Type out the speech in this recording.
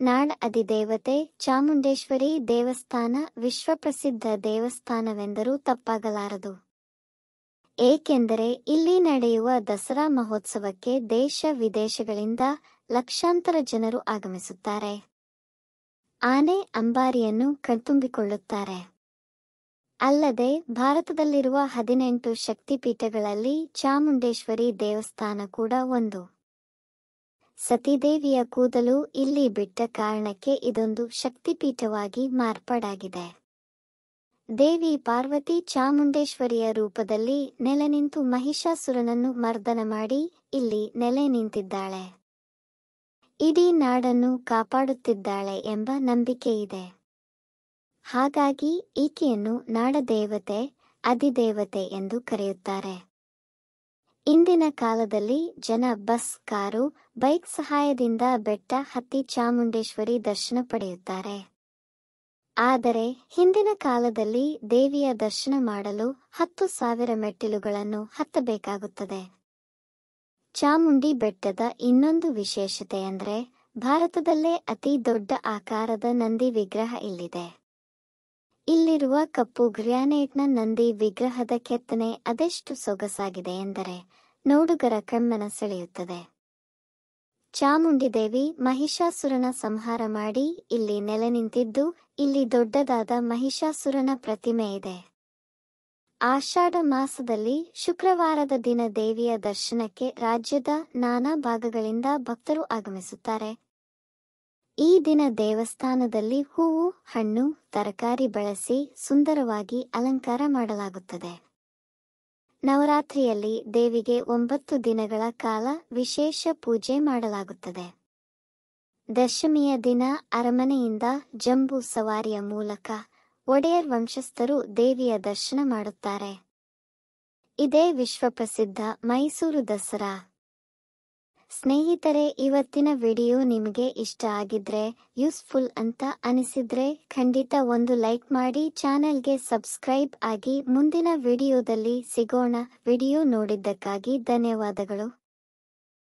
ನಾಡ ಅಧಿದೇವತೆ ಚಾಮುಂಡೇಶ್ವರಿ ದೇವಸ್ಥಾನ ವಿಶ್ವಪ್ರಸಿದ್ಧ ದೇವಸ್ಥಾನವೆಂದರೂ ತಪ್ಪಾಗಲಾರದು ಏಕೆಂದರೆ ಇಲ್ಲಿ ನಡೆಯುವ ದಸರಾ ಮಹೋತ್ಸವಕ್ಕೆ ದೇಶ ವಿದೇಶಗಳಿಂದ ಲಕ್ಷಾಂತರ ಜನರು ಆಗಮಿಸುತ್ತಾರೆ ಆನೆ ಅಂಬಾರಿಯನ್ನು ಕಣ್ತುಂಬಿಕೊಳ್ಳುತ್ತಾರೆ ಅಲ್ಲದೆ ಭಾರತದಲ್ಲಿರುವ ಹದಿನೆಂಟು ಶಕ್ತಿಪೀಠಗಳಲ್ಲಿ ಚಾಮುಂಡೇಶ್ವರಿ ದೇವಸ್ಥಾನ ಕೂಡ ಒಂದು ಸತಿದೇವಿಯ ಕೂದಲು ಇಲ್ಲಿ ಬಿಟ್ಟ ಕಾರಣಕ್ಕೆ ಇದೊಂದು ಶಕ್ತಿಪೀಠವಾಗಿ ಮಾರ್ಪಾಡಾಗಿದೆ ದೇವಿ ಪಾರ್ವತಿ ಚಾಮುಂಡೇಶ್ವರಿಯ ರೂಪದಲ್ಲಿ ನೆಲೆ ನಿಂತು ಮಹಿಷಾಸುರನನ್ನು ಮರ್ದನ ಮಾಡಿ ಇಲ್ಲಿ ನೆಲೆ ನಿಂತಿದ್ದಾಳೆ ಇಡೀ ನಾಡನ್ನು ಕಾಪಾಡುತ್ತಿದ್ದಾಳೆ ಎಂಬ ನಂಬಿಕೆಯಿದೆ ಹಾಗಾಗಿ ಈಕೆಯನ್ನು ನಾಡದೇವತೆ ಅಧಿದೇವತೆ ಎಂದು ಕರೆಯುತ್ತಾರೆ ಇಂದಿನ ಕಾಲದಲ್ಲಿ ಜನ ಬಸ್ ಕಾರು ಬೈಕ್ ಸಹಾಯದಿಂದ ಬೆಟ್ಟ ಹತ್ತಿ ಚಾಮುಂಡೇಶ್ವರಿ ದರ್ಶನ ಪಡೆಯುತ್ತಾರೆ ಆದರೆ ಹಿಂದಿನ ಕಾಲದಲ್ಲಿ ದೇವಿಯ ದರ್ಶನ ಮಾಡಲು ಹತ್ತು ಸಾವಿರ ಮೆಟ್ಟಿಲುಗಳನ್ನು ಹತ್ತಬೇಕಾಗುತ್ತದೆ ಚಾಮುಂಡಿ ಬೆಟ್ಟದ ಇನ್ನೊಂದು ವಿಶೇಷತೆ ಅಂದ್ರೆ ಭಾರತದಲ್ಲೇ ಅತಿ ದೊಡ್ಡ ಆಕಾರದ ನಂದಿ ವಿಗ್ರಹ ಇಲ್ಲಿದೆ ಇಲ್ಲಿರುವ ಕಪ್ಪು ಗ್ರ್ಯಾನೈಟ್ನ ನಂದಿ ವಿಗ್ರಹದ ಕೆತ್ತನೆ ಅದೆಷ್ಟು ಸೊಗಸಾಗಿದೆ ಎಂದರೆ ನೋಡುಗರ ಕಣ್ಮನ ಸೆಳೆಯುತ್ತದೆ ಚಾಮುಂಡಿ ದೇವಿ ಮಹಿಷಾಸುರನ ಸಂಹಾರ ಮಾಡಿ ಇಲ್ಲಿ ನೆಲೆ ನಿಂತಿದ್ದು ಇಲ್ಲಿ ದೊಡ್ಡದಾದ ಮಹಿಷಾಸುರನ ಪ್ರತಿಮೆ ಇದೆ ಆಷಾಢ ಮಾಸದಲ್ಲಿ ಶುಕ್ರವಾರದ ದಿನ ದೇವಿಯ ದರ್ಶನಕ್ಕೆ ರಾಜ್ಯದ ನಾನಾ ಭಾಗಗಳಿಂದ ಭಕ್ತರು ಆಗಮಿಸುತ್ತಾರೆ ಈ ದಿನ ದೇವಸ್ಥಾನದಲ್ಲಿ ಹೂವು ಹಣ್ಣು ತರಕಾರಿ ಬಳಸಿ ಸುಂದರವಾಗಿ ಅಲಂಕಾರ ಮಾಡಲಾಗುತ್ತದೆ ನವರಾತ್ರಿಯಲ್ಲಿ ದೇವಿಗೆ ಒಂಬತ್ತು ದಿನಗಳ ಕಾಲ ವಿಶೇಷ ಪೂಜೆ ಮಾಡಲಾಗುತ್ತದೆ ದಶಮಿಯ ದಿನ ಅರಮನೆಯಿಂದ ಜಂಬೂ ಸವಾರಿಯ ಮೂಲಕ ಒಡೆಯರ್ ವಂಶಸ್ಥರು ದೇವಿಯ ದರ್ಶನ ಮಾಡುತ್ತಾರೆ ಇದೇ ವಿಶ್ವಪ್ರಸಿದ್ಧ ಮೈಸೂರು ದಸರಾ ಸ್ನೇಹಿತರೆ ಇವತ್ತಿನ ವಿಡಿಯೋ ನಿಮಗೆ ಇಷ್ಟ ಆಗಿದ್ರೆ ಯೂಸ್ಫುಲ್ ಅಂತ ಅನಿಸಿದ್ರೆ ಖಂಡಿತ ಒಂದು ಲೈಕ್ ಮಾಡಿ ಚಾನೆಲ್ಗೆ ಸಬ್ಸ್ಕ್ರೈಬ್ ಆಗಿ ಮುಂದಿನ ವಿಡಿಯೋದಲ್ಲಿ ಸಿಗೋಣ ವಿಡಿಯೋ ನೋಡಿದ್ದಕ್ಕಾಗಿ ಧನ್ಯವಾದಗಳು